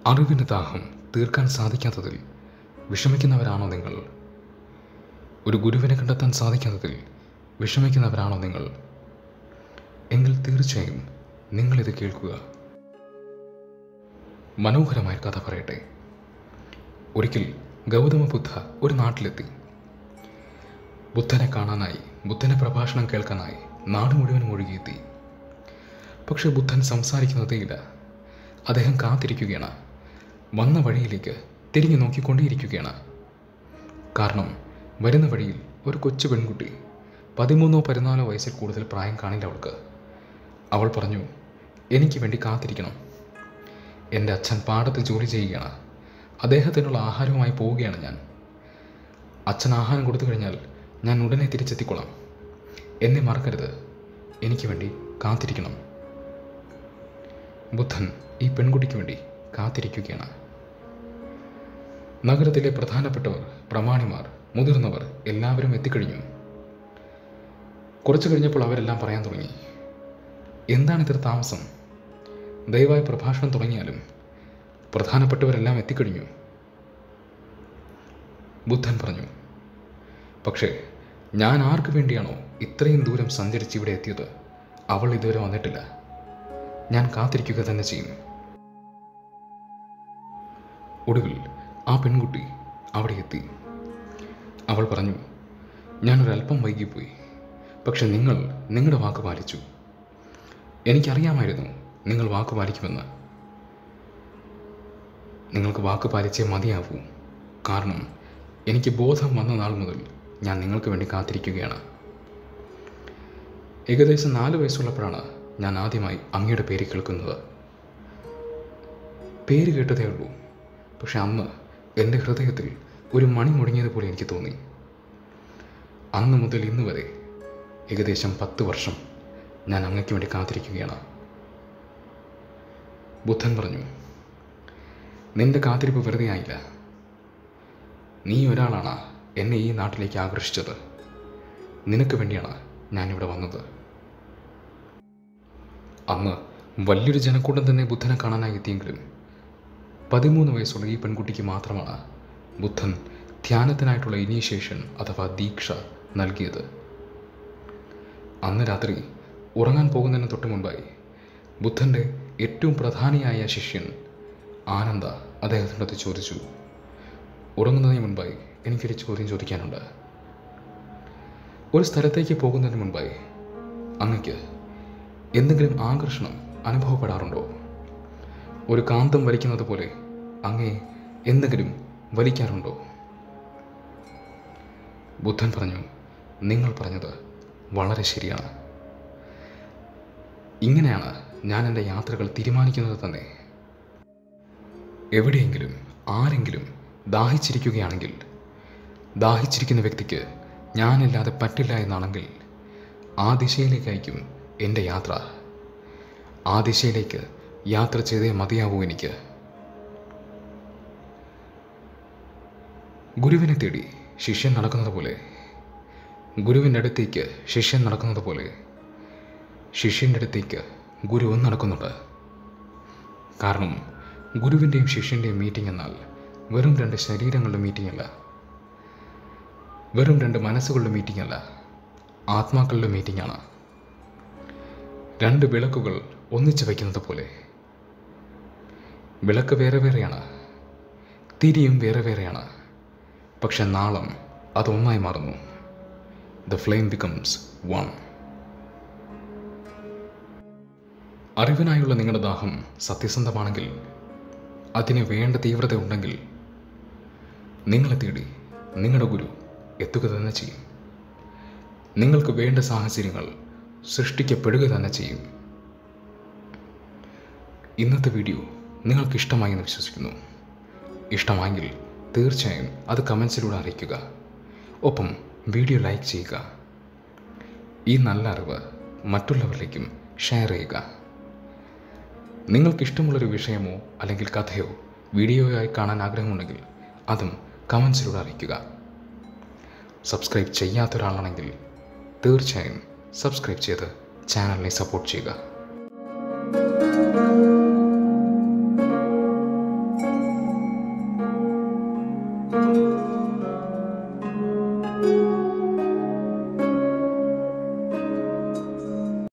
അറിവിൻ്റെ ദാഹം തീർക്കാൻ സാധിക്കാത്തതിൽ വിഷമിക്കുന്നവരാണോ നിങ്ങൾ ഒരു ഗുരുവിനെ കണ്ടെത്താൻ സാധിക്കാത്തതിൽ വിഷമിക്കുന്നവരാണോ നിങ്ങൾ എങ്കിൽ തീർച്ചയായും നിങ്ങളിത് കേൾക്കുക മനോഹരമായ കഥ പറയട്ടെ ഒരിക്കൽ ഗൗതമ ബുദ്ധ ഒരു നാട്ടിലെത്തി ബുദ്ധനെ കാണാനായി ബുദ്ധനെ പ്രഭാഷണം കേൾക്കാനായി നാട് മുഴുവനും ഒഴുകിയെത്തി പക്ഷെ ബുദ്ധൻ സംസാരിക്കുന്നതേയില്ല അദ്ദേഹം കാത്തിരിക്കുകയാണ് വന്ന വഴിയിലേക്ക് തിരിഞ്ഞു നോക്കിക്കൊണ്ടേയിരിക്കുകയാണ് കാരണം വരുന്ന വഴിയിൽ ഒരു കൊച്ചു പെൺകുട്ടി പതിമൂന്നോ പതിനാലോ വയസ്സിൽ കൂടുതൽ പ്രായം കാണില്ല അവൾക്ക് അവൾ പറഞ്ഞു എനിക്ക് വേണ്ടി കാത്തിരിക്കണം എൻ്റെ അച്ഛൻ പാടത്ത് ജോലി ചെയ്യുകയാണ് അദ്ദേഹത്തിനുള്ള ആഹാരവുമായി പോവുകയാണ് ഞാൻ അച്ഛൻ ആഹാരം കൊടുത്തു കഴിഞ്ഞാൽ ഞാൻ ഉടനെ തിരിച്ചെത്തിക്കൊള്ളാം എന്നെ മറക്കരുത് എനിക്ക് വേണ്ടി കാത്തിരിക്കണം ബുദ്ധൻ ഈ പെൺകുട്ടിക്ക് വേണ്ടി കാത്തിരിക്കുകയാണ് നഗരത്തിലെ പ്രധാനപ്പെട്ടവർ പ്രമാണിമാർ മുതിർന്നവർ എല്ലാവരും എത്തിക്കഴിഞ്ഞു കുറച്ചു കഴിഞ്ഞപ്പോൾ അവരെല്ലാം പറയാൻ തുടങ്ങി എന്താണ് ഇത്ര താമസം ദയവായി പ്രഭാഷണം തുടങ്ങിയാലും പ്രധാനപ്പെട്ടവരെല്ലാം എത്തിക്കഴിഞ്ഞു ബുദ്ധൻ പറഞ്ഞു പക്ഷേ ഞാൻ ആർക്ക് വേണ്ടിയാണോ ഇത്രയും ദൂരം സഞ്ചരിച്ച് ഇവിടെ എത്തിയത് അവൾ ഇതുവരെ വന്നിട്ടില്ല ഞാൻ കാത്തിരിക്കുക തന്നെ ചെയ്യും ഒടുവിൽ ആ പെൺകുട്ടി അവിടെ എത്തി അവൾ പറഞ്ഞു ഞാനൊരല്പം വൈകിപ്പോയി പക്ഷെ നിങ്ങൾ നിങ്ങളുടെ വാക്ക് പാലിച്ചു എനിക്കറിയാമായിരുന്നു നിങ്ങൾ വാക്ക് പാലിക്കുമെന്ന് നിങ്ങൾക്ക് വാക്ക് പാലിച്ചേ മതിയാവൂ കാരണം എനിക്ക് ബോധം വന്ന നാൾ മുതൽ ഞാൻ നിങ്ങൾക്ക് വേണ്ടി കാത്തിരിക്കുകയാണ് ഏകദേശം നാല് വയസ്സുള്ളപ്പോഴാണ് ഞാൻ ആദ്യമായി അങ്ങയുടെ പേര് കേൾക്കുന്നത് പേര് കേട്ടതേ ഉള്ളൂ പക്ഷെ അന്ന് എൻ്റെ ഹൃദയത്തിൽ ഒരു മണി മുടങ്ങിയതുപോലെ എനിക്ക് തോന്നി അന്ന് മുതൽ ഇന്ന് വരെ ഏകദേശം പത്ത് വർഷം ഞാൻ അങ്ങയ്ക്ക് വേണ്ടി കാത്തിരിക്കുകയാണ് ബുദ്ധൻ പറഞ്ഞു നിന്റെ കാത്തിരിപ്പ് വെറുതെ ആയില്ല നീ ഒരാളാണ് എന്നെ ഈ നാട്ടിലേക്ക് ആകർഷിച്ചത് നിനക്ക് വേണ്ടിയാണ് ഞാനിവിടെ വന്നത് അന്ന് വലിയൊരു ജനക്കൂട്ടം തന്നെ ബുദ്ധനെ കാണാനായി എത്തിയെങ്കിലും പതിമൂന്ന് വയസ്സുള്ള ഈ പെൺകുട്ടിക്ക് മാത്രമാണ് ബുദ്ധൻ ധ്യാനത്തിനായിട്ടുള്ള ഇനീഷ്യേഷൻ അഥവാ ദീക്ഷ നൽകിയത് അന്ന് രാത്രി ഉറങ്ങാൻ പോകുന്നതിന് തൊട്ട് മുൻപായി ബുദ്ധൻ്റെ ഏറ്റവും പ്രധാനിയായ ശിഷ്യൻ ആനന്ദ അദ്ദേഹത്തിൻ്റെ അടുത്ത് ചോദിച്ചു ഉറങ്ങുന്നതിന് മുൻപായി എനിക്കൊരു ചോദ്യം ചോദിക്കാനുണ്ട് ഒരു സ്ഥലത്തേക്ക് പോകുന്നതിന് മുൻപായി അങ്ങക്ക് എന്തെങ്കിലും ആകർഷണം അനുഭവപ്പെടാറുണ്ടോ ഒരു കാന്തം വലിക്കുന്നത് പോലെ അങ്ങേ എന്തെങ്കിലും വലിക്കാറുണ്ടോ ബുദ്ധൻ പറഞ്ഞു നിങ്ങൾ പറഞ്ഞത് വളരെ ശരിയാണ് ഇങ്ങനെയാണ് ഞാൻ എൻ്റെ യാത്രകൾ തീരുമാനിക്കുന്നത് തന്നെ എവിടെയെങ്കിലും ആരെങ്കിലും ദാഹിച്ചിരിക്കുകയാണെങ്കിൽ ദാഹിച്ചിരിക്കുന്ന വ്യക്തിക്ക് ഞാനില്ലാതെ പറ്റില്ല എന്നാണെങ്കിൽ ആ ദിശയിലേക്കായിരിക്കും എൻ്റെ യാത്ര ആ ദിശയിലേക്ക് യാത്ര ചെയ്തേ മതിയാവൂ എനിക്ക് ഗുരുവിനെ തേടി ശിഷ്യൻ നടക്കുന്നത് പോലെ ഗുരുവിൻ്റെ അടുത്തേക്ക് ശിഷ്യൻ നടക്കുന്നത് പോലെ ശിഷ്യൻ്റെ അടുത്തേക്ക് ഗുരുവും നടക്കുന്നുണ്ട് കാരണം ഗുരുവിൻ്റെയും ശിഷ്യൻ്റെയും മീറ്റിംഗ് എന്നാൽ വെറും രണ്ട് ശരീരങ്ങളുടെ മീറ്റിംഗ് അല്ല വെറും രണ്ട് മനസ്സുകളുടെ മീറ്റിംഗ് അല്ല ആത്മാക്കളുടെ മീറ്റിംഗ് ആണ് രണ്ട് വിളക്കുകൾ ഒന്നിച്ച് വയ്ക്കുന്നത് പോലെ വിളക്ക് വേറെ വേറെയാണ് തിരിയും വേറെ വേറെയാണ് പക്ഷെ നാളം അതൊന്നായി മാറുന്നു ദ ഫ്ലെയിം ബിക്കംസ് വൺ അറിവിനായുള്ള നിങ്ങളുടെ ദാഹം സത്യസന്ധമാണെങ്കിൽ അതിന് വേണ്ട തീവ്രത ഉണ്ടെങ്കിൽ നിങ്ങളെ തേടി നിങ്ങളുടെ ഗുരു എത്തുക തന്നെ ചെയ്യും നിങ്ങൾക്ക് വേണ്ട സാഹചര്യങ്ങൾ സൃഷ്ടിക്കപ്പെടുക തന്നെ ചെയ്യും ഇന്നത്തെ വീഡിയോ നിങ്ങൾക്ക് ഇഷ്ടമായി എന്ന് വിശ്വസിക്കുന്നു ഇഷ്ടമായെങ്കിൽ തീർച്ചയായും അത് കമൻസിലൂടെ അറിയിക്കുക ഒപ്പം വീഡിയോ ലൈക്ക് ചെയ്യുക ഈ നല്ല അറിവ് മറ്റുള്ളവരിലേക്കും ഷെയർ ചെയ്യുക നിങ്ങൾക്ക് ഇഷ്ടമുള്ളൊരു വിഷയമോ അല്ലെങ്കിൽ കഥയോ വീഡിയോയായി കാണാൻ ആഗ്രഹമുണ്ടെങ്കിൽ അതും കമൻസിലൂടെ അറിയിക്കുക സബ്സ്ക്രൈബ് ചെയ്യാത്ത ഒരാളാണെങ്കിൽ തീർച്ചയായും സബ്സ്ക്രൈബ് ചെയ്ത് ചാനലിനെ സപ്പോർട്ട് ചെയ്യുക